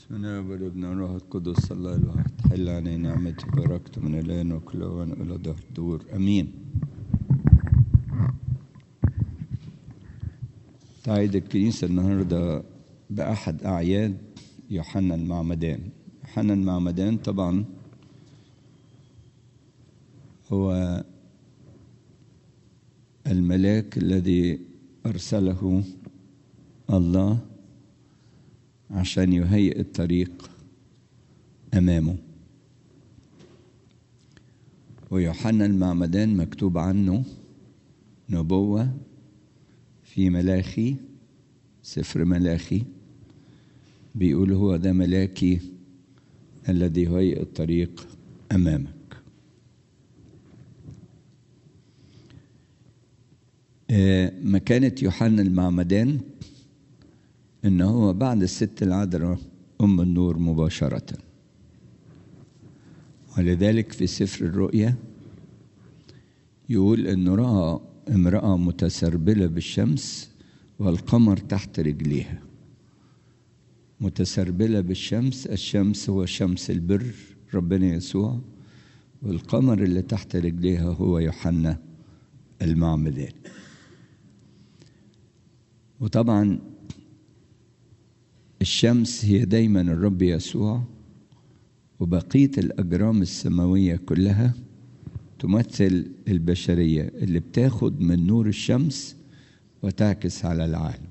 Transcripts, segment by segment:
بسم الله والابن والروح القدس الله الواحد حل علي نعمته باركت من الان وكل اوان الى دهر دور امين تعيد الكنيسه النهارده باحد اعياد يوحنا المعمدان يوحنا المعمدان طبعا هو الملاك الذي ارسله الله عشان يهيئ الطريق امامه ويوحنا المعمدان مكتوب عنه نبوه في ملاخي سفر ملاخي بيقول هو ده ملاكي الذي يهيئ الطريق امامك مكانه يوحنا المعمدان ان هو بعد الست العذراء ام النور مباشره ولذلك في سفر الرؤيا يقول انه راى امراه متسربله بالشمس والقمر تحت رجليها متسربله بالشمس الشمس هو شمس البر ربنا يسوع والقمر اللي تحت رجليها هو يوحنا المعمدان وطبعا الشمس هي دايما الرب يسوع وبقية الأجرام السماوية كلها تمثل البشرية اللي بتاخد من نور الشمس وتعكس على العالم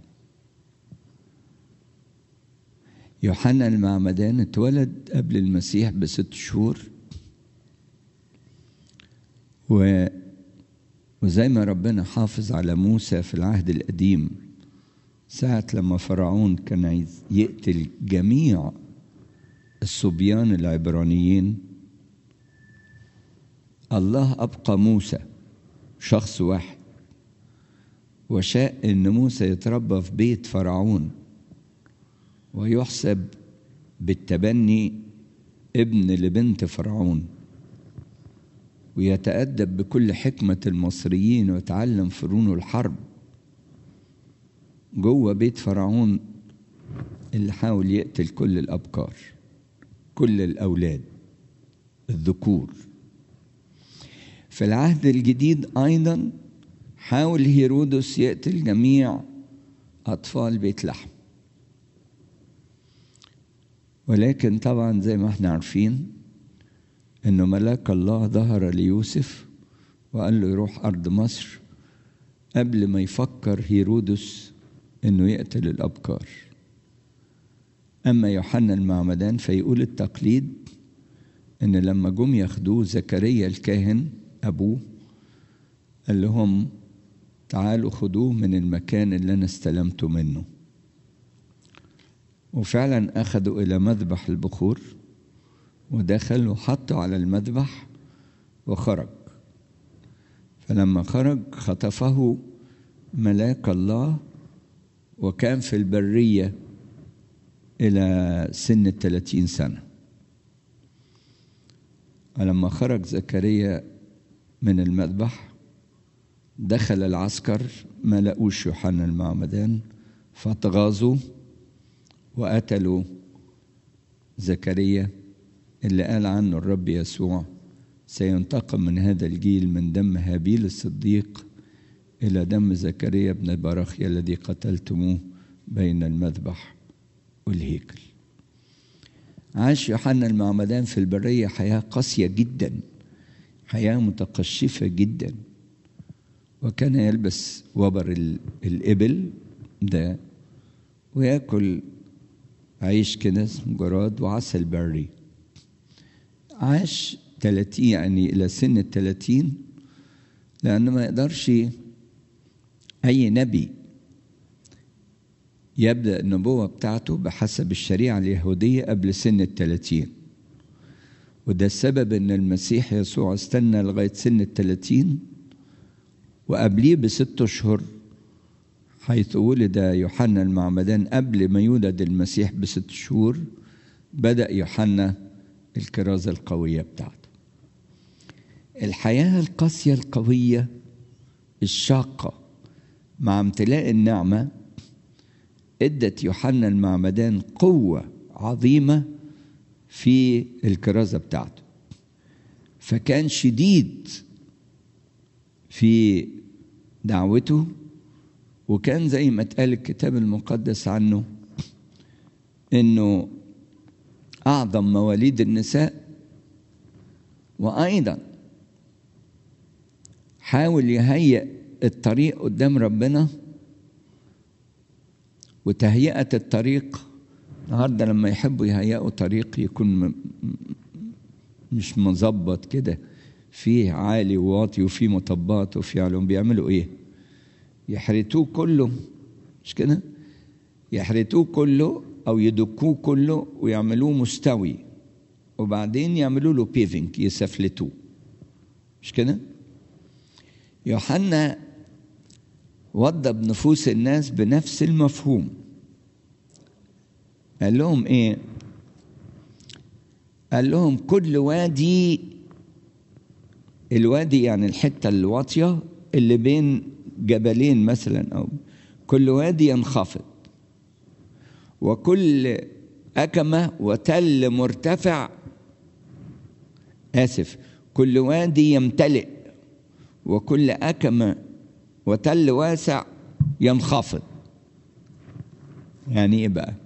يوحنا المعمدان اتولد قبل المسيح بست شهور و وزي ما ربنا حافظ على موسى في العهد القديم ساعة لما فرعون كان عايز يقتل جميع الصبيان العبرانيين الله أبقى موسى شخص واحد وشاء إن موسى يتربى في بيت فرعون ويحسب بالتبني ابن لبنت فرعون ويتأدب بكل حكمة المصريين ويتعلم فنون الحرب جوه بيت فرعون اللي حاول يقتل كل الأبكار كل الأولاد الذكور في العهد الجديد أيضا حاول هيرودس يقتل جميع أطفال بيت لحم ولكن طبعا زي ما احنا عارفين انه ملاك الله ظهر ليوسف وقال له يروح ارض مصر قبل ما يفكر هيرودس انه يقتل الابكار اما يوحنا المعمدان فيقول التقليد ان لما جم ياخدوه زكريا الكاهن ابوه قال لهم تعالوا خدوه من المكان اللي انا استلمته منه وفعلا اخذوا الى مذبح البخور ودخل وحطه على المذبح وخرج فلما خرج خطفه ملاك الله وكان في البرية إلى سن الثلاثين سنة ولما خرج زكريا من المذبح دخل العسكر ما لقوش يوحنا المعمدان فاتغاظوا وقتلوا زكريا اللي قال عنه الرب يسوع سينتقم من هذا الجيل من دم هابيل الصديق إلى دم زكريا بن براخيا الذي قتلتموه بين المذبح والهيكل عاش يوحنا المعمدان في البرية حياة قاسية جدا حياة متقشفة جدا وكان يلبس وبر الإبل ده ويأكل عيش كده اسمه جراد وعسل بري عاش 30 يعني إلى سن الثلاثين لأنه ما يقدرش أي نبي يبدأ النبوة بتاعته بحسب الشريعة اليهودية قبل سن الثلاثين وده السبب أن المسيح يسوع استنى لغاية سن الثلاثين وقبليه بست أشهر حيث ولد يوحنا المعمدان قبل ما يولد المسيح بست شهور بدأ يوحنا الكرازة القوية بتاعته الحياة القاسية القوية الشاقة مع امتلاء النعمة ادت يوحنا المعمدان قوة عظيمة في الكرازة بتاعته فكان شديد في دعوته وكان زي ما اتقال الكتاب المقدس عنه انه اعظم مواليد النساء وايضا حاول يهيئ الطريق قدام ربنا وتهيئة الطريق النهارده لما يحبوا يهيئوا طريق يكون مش مظبط كده فيه عالي وواطي وفيه مطبات وفيه علوم بيعملوا ايه؟ يحرتوه كله مش كده؟ يحرتوه كله او يدكوه كله ويعملوه مستوي وبعدين يعملوا له بيفنج يسفلتوه مش كده؟ يوحنا وضب نفوس الناس بنفس المفهوم قال لهم ايه قال لهم كل وادي الوادي يعني الحتة الواطية اللي بين جبلين مثلا أو كل وادي ينخفض وكل أكمة وتل مرتفع آسف كل وادي يمتلئ وكل أكمة وتل واسع ينخفض يعني ايه بقى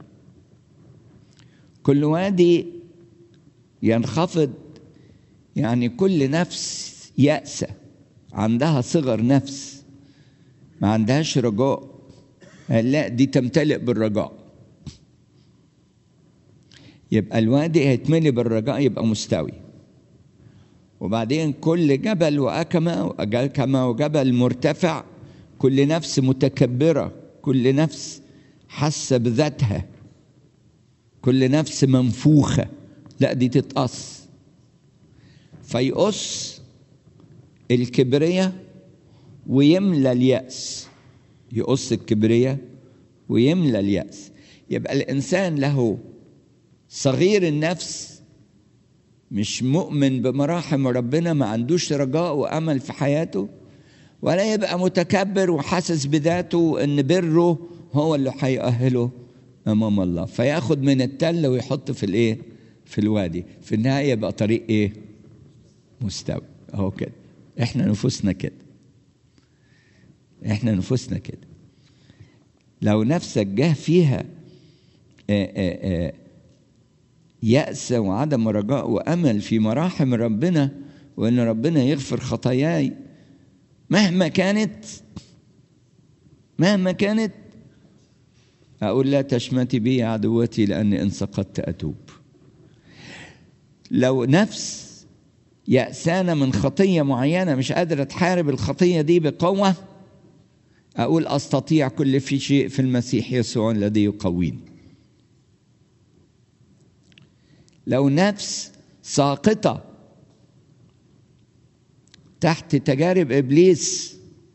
كل وادي ينخفض يعني كل نفس يأسة عندها صغر نفس ما عندهاش رجاء لا دي تمتلئ بالرجاء يبقى الوادي هيتملي بالرجاء يبقى مستوي وبعدين كل جبل وأكمة وأكمة وجبل مرتفع كل نفس متكبرة كل نفس حاسة بذاتها كل نفس منفوخة لا دي تتقص فيقص الكبرية ويملى اليأس يقص الكبرية ويملى اليأس يبقى الإنسان له صغير النفس مش مؤمن بمراحم ربنا ما عندوش رجاء وأمل في حياته ولا يبقى متكبر وحاسس بذاته ان بره هو اللي هيأهله امام الله فياخد من التل ويحط في الايه في الوادي في النهايه يبقى طريق ايه مستوي اهو كده احنا نفوسنا كده احنا نفوسنا كده لو نفسك جه فيها آآ آآ يأس وعدم رجاء وأمل في مراحم ربنا وإن ربنا يغفر خطاياي مهما كانت مهما كانت أقول لا تشمتي بي عدوتي لأني إن سقطت أتوب لو نفس يأسانة من خطية معينة مش قادرة تحارب الخطية دي بقوة أقول أستطيع كل في شيء في المسيح يسوع الذي يقويني لو نفس ساقطة تحت تجارب إبليس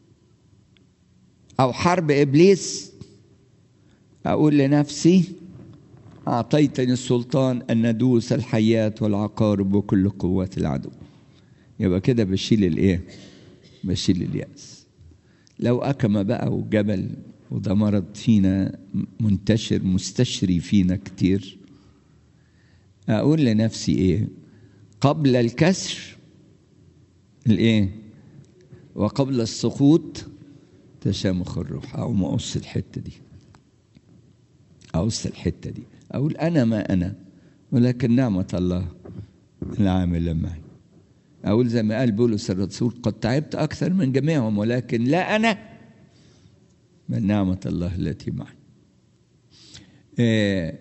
أو حرب إبليس أقول لنفسي أعطيتني السلطان أن ندوس الحيات والعقارب وكل قوات العدو يبقى كده بشيل الإيه؟ بشيل اليأس لو أكم بقى وجبل وده مرض فينا منتشر مستشري فينا كتير أقول لنفسي إيه؟ قبل الكسر الإيه؟ وقبل السقوط تشامخ الروح أو ما أقص الحتة دي أقص الحتة دي أقول أنا ما أنا ولكن نعمة الله العاملة معي أقول زي ما قال بولس الرسول قد تعبت أكثر من جميعهم ولكن لا أنا بل نعمة الله التي معي إيه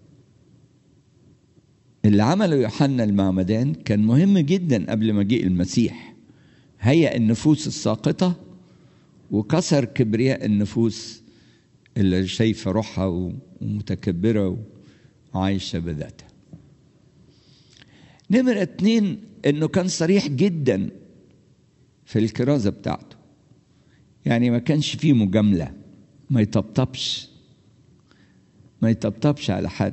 اللي عمله يوحنا المعمدان كان مهم جدا قبل مجيء المسيح هيأ النفوس الساقطة وكسر كبرياء النفوس اللي شايفة روحها ومتكبرة وعايشة بذاتها نمرة اتنين انه كان صريح جدا في الكرازة بتاعته يعني ما كانش فيه مجاملة ما يطبطبش ما يطبطبش على حد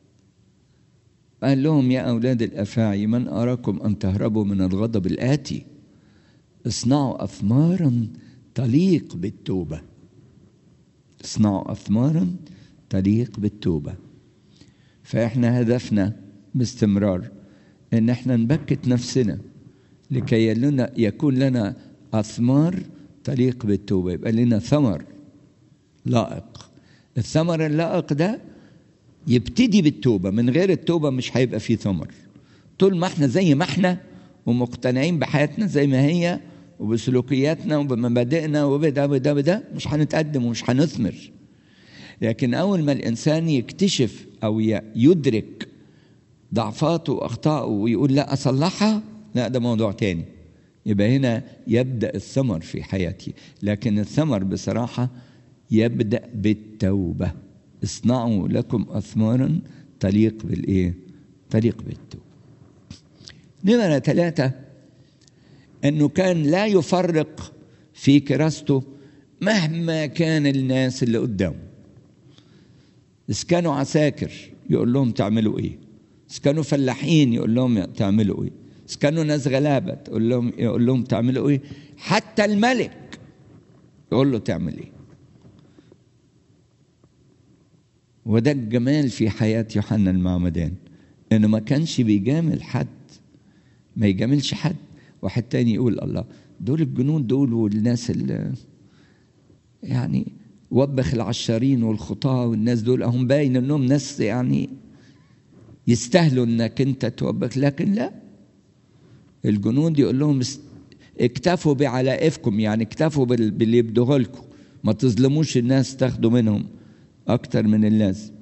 قال لهم يا أولاد الأفاعي من أراكم أن تهربوا من الغضب الآتي اصنعوا أثمارا تليق بالتوبة اصنعوا أثمارا تليق بالتوبة فإحنا هدفنا باستمرار إن إحنا نبكت نفسنا لكي لنا يكون لنا أثمار تليق بالتوبة يبقى لنا ثمر لائق الثمر اللائق ده يبتدي بالتوبة من غير التوبة مش هيبقى فيه ثمر طول ما احنا زي ما احنا ومقتنعين بحياتنا زي ما هي وبسلوكياتنا وبمبادئنا وبدا بدا بدا مش هنتقدم ومش هنثمر لكن أول ما الإنسان يكتشف أو يدرك ضعفاته وأخطائه ويقول لا أصلحها لا ده موضوع تاني يبقى هنا يبدأ الثمر في حياتي لكن الثمر بصراحة يبدأ بالتوبة اصنعوا لكم أثمارا تليق بالإيه؟ تليق بالتوبة نمرة ثلاثة أنه كان لا يفرق في كراسته مهما كان الناس اللي قدامه إذا كانوا عساكر يقول لهم تعملوا إيه إذا كانوا فلاحين يقول لهم تعملوا إيه إذا كانوا ناس غلابة تقول لهم يقول لهم تعملوا إيه حتى الملك يقول له تعمل إيه وده الجمال في حياة يوحنا المعمدان إنه ما كانش بيجامل حد ما يجاملش حد واحد تاني يقول الله دول الجنود دول والناس اللي يعني وبخ العشارين والخطاة والناس دول هم باين انهم ناس يعني يستاهلوا انك انت توبخ لكن لا الجنود يقول لهم اكتفوا بعلائفكم يعني اكتفوا باللي يبدوه لكم ما تظلموش الناس تاخدوا منهم اكتر من اللازم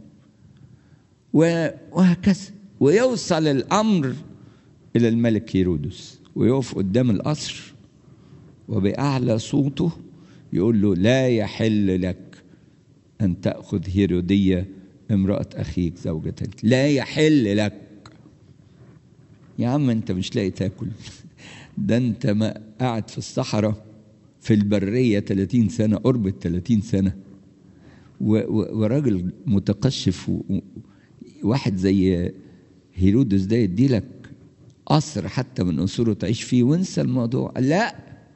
وهكذا ويوصل الامر الى الملك هيرودس ويقف قدام القصر وبأعلى صوته يقول له لا يحل لك أن تأخذ هيرودية امرأة أخيك زوجتك لا يحل لك يا عم أنت مش لاقي تاكل ده أنت ما قاعد في الصحراء في البرية 30 سنة قرب ال 30 سنة وراجل متقشف واحد زي هيرودس ده يدي لك قصر حتى من قصوره تعيش فيه وانسى الموضوع لا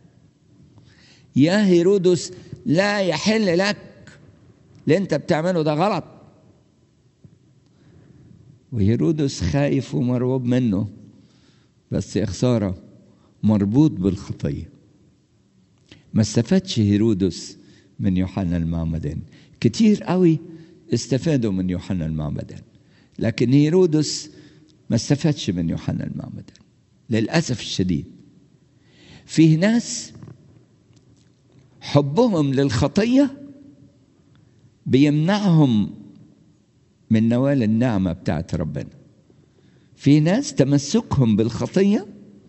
يا هيرودس لا يحل لك اللي انت بتعمله ده غلط وهيرودس خايف ومرعوب منه بس يا خساره مربوط بالخطيه ما استفادش هيرودس من يوحنا المعمدان كتير قوي استفادوا من يوحنا المعمدان لكن هيرودس ما استفادش من يوحنا المعمدان للأسف الشديد فيه ناس حبهم للخطية بيمنعهم من نوال النعمة بتاعت ربنا في ناس تمسكهم بالخطية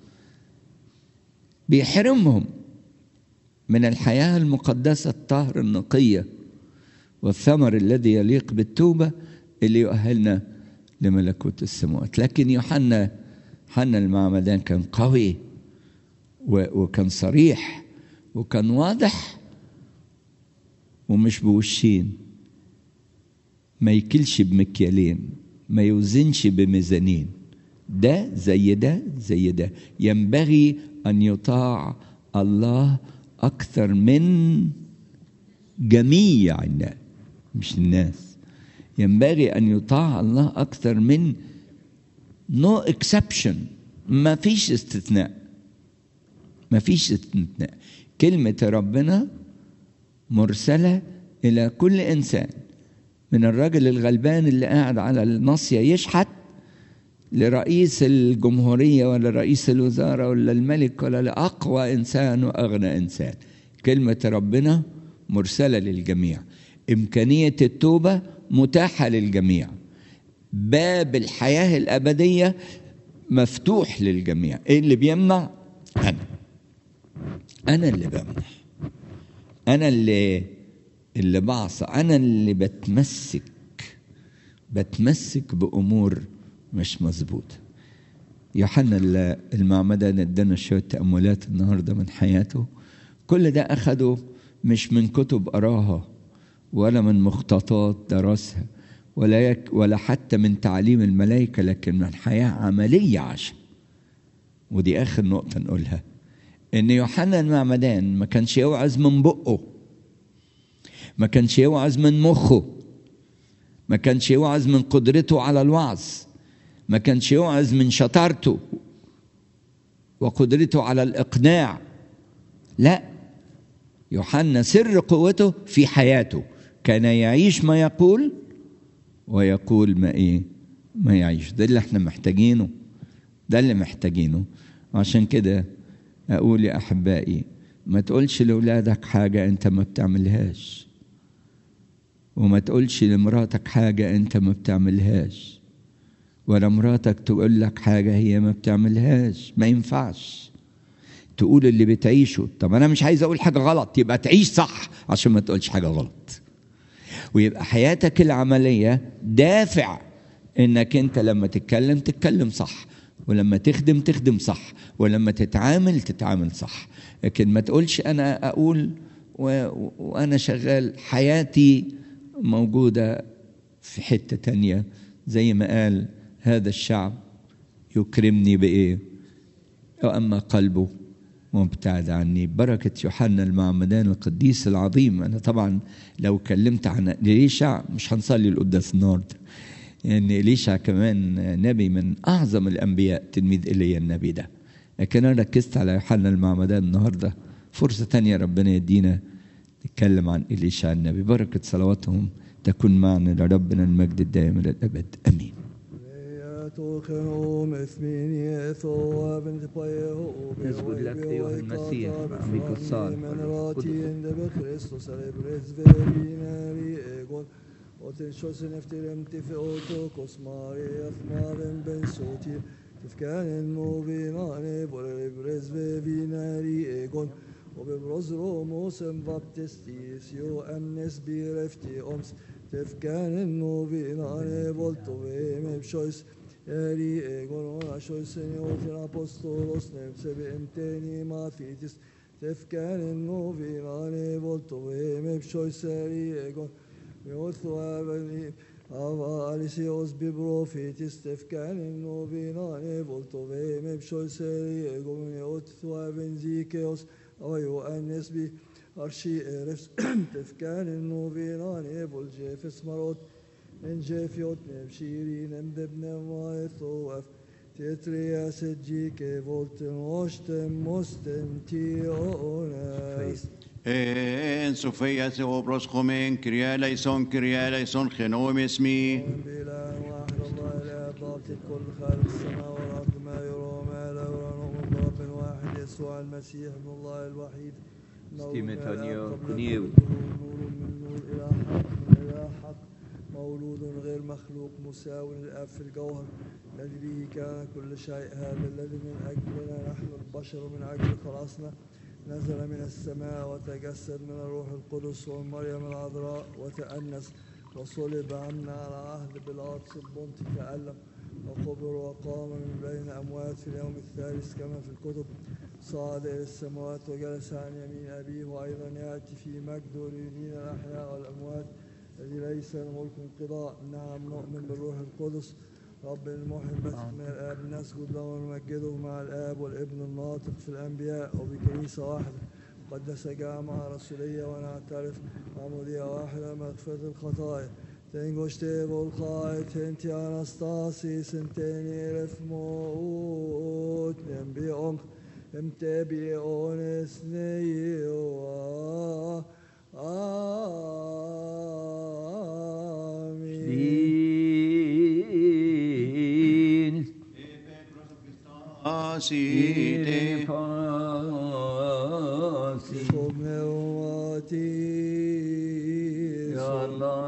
بيحرمهم من الحياة المقدسة الطاهرة النقية والثمر الذي يليق بالتوبة اللي يؤهلنا لملكوت السماوات لكن يوحنا حنا المعمدان كان قوي وكان صريح وكان واضح ومش بوشين ما يكلش بمكيالين ما يوزنش بميزانين ده زي ده زي ده ينبغي ان يطاع الله اكثر من جميع الناس مش الناس ينبغي ان يطاع الله اكثر من نو no اكسبشن ما فيش استثناء ما فيش استثناء كلمة ربنا مرسلة إلى كل إنسان من الراجل الغلبان اللي قاعد على الناصية يشحت لرئيس الجمهورية ولا رئيس الوزارة ولا الملك ولا لأقوى إنسان وأغنى إنسان كلمة ربنا مرسلة للجميع إمكانية التوبة متاحة للجميع باب الحياة الأبدية مفتوح للجميع إيه اللي بيمنع؟ أنا أنا اللي بمنع أنا اللي اللي بعصى أنا اللي بتمسك بتمسك بأمور مش مظبوطة يوحنا المعمدان ادانا شوية تأملات النهاردة من حياته كل ده أخده مش من كتب قراها ولا من مخططات درسها ولا يك ولا حتى من تعليم الملائكة لكن من حياة عملية عاشها ودي آخر نقطة نقولها إن يوحنا المعمدان ما كانش يوعظ من بقه ما كانش يوعظ من مخه ما كانش يوعظ من قدرته على الوعظ ما كانش يوعظ من شطارته وقدرته على الإقناع لا يوحنا سر قوته في حياته كان يعيش ما يقول ويقول ما ايه ما يعيش ده اللي احنا محتاجينه ده اللي محتاجينه عشان كده اقول يا احبائي ما تقولش لاولادك حاجه انت ما بتعملهاش وما تقولش لمراتك حاجه انت ما بتعملهاش ولا مراتك تقول لك حاجه هي ما بتعملهاش ما ينفعش تقول اللي بتعيشه طب انا مش عايز اقول حاجه غلط يبقى تعيش صح عشان ما تقولش حاجه غلط ويبقى حياتك العمليه دافع انك انت لما تتكلم تتكلم صح ولما تخدم تخدم صح ولما تتعامل تتعامل صح لكن ما تقولش انا اقول و... وانا شغال حياتي موجوده في حته تانية زي ما قال هذا الشعب يكرمني بايه واما قلبه مبتعد عني بركة يوحنا المعمدان القديس العظيم أنا طبعا لو كلمت عن إليشع مش هنصلي القداس النهاردة يعني إليشع كمان نبي من أعظم الأنبياء تلميذ إيليا النبي ده لكن أنا ركزت على يوحنا المعمدان النهاردة فرصة تانية ربنا يدينا نتكلم عن إليشع النبي بركة صلواتهم تكون معنا لربنا المجد الدائم إلى الأبد آمين نسجد لك أيها المسيح بعميق الصالح وتنشوسن افترم تفئوتو كوسماري افمارن بن صوتي تفكان الموبيناني بولبرز ببيناري ايغون وببرز روموسن بابتستيس يو امنس بيرفتي امس تفكان الموبيناني بولتو بمبشويس Eri egon ona şoy seni otin apostolos nevse be emteni mafitis tefkanin novinane volto ve mep şoy seri egon me otho aveni ava alisios bi profitis tefkanin novinane volto ve mep şoy seri egon me otho aven zikeos avayo annes bi arşi erefs tefkanin novinane vol jefes marot en jefjot nevşirin em debne vaethoaf tetria sedjike volten ostem mostem tionas En Sofia Theobros Chomen, Kyria eleison, Kyria eleison, Genom اسمي بلا واحد الله لا ضابط كل خالق السماء والارض ما يرى وما لا يرى نؤمن برب واحد يسوع المسيح ابن الله الوحيد نور من ستيمتانيو الآب قبل كنيو. الظهور، نور من نور الى حق من الى حق مولود غير مخلوق مساو للاب في الجوهر الذي به كان كل شيء هذا الذي من اجلنا نحن البشر من اجل خلاصنا نزل من السماء وتجسد من الروح القدس ومريم العذراء وتأنس وصلب عنا على عهد بلاطس البنطي تألم وقبر وقام من بين أموات في اليوم الثالث كما في الكتب صعد إلى السماوات وجلس عن يمين أبيه وأيضا يأتي في مجد ليدين الأحياء والأموات الذي ليس الملك انقضاء نعم نؤمن بالروح القدس رب المحب من الآب نسجد له ونمجده مع الآب والابن الناطق في الأنبياء وبكنيسة واحدة قدس جامعة رسولية ونعترف عمودية واحدة مغفرة الخطايا تنجوشتي بالخاي تنتي أنستاسي سنتيني رف موت نبي أنك امتبي أونس نيوا آمين دين Asite فاسي قم يوماتي يا الله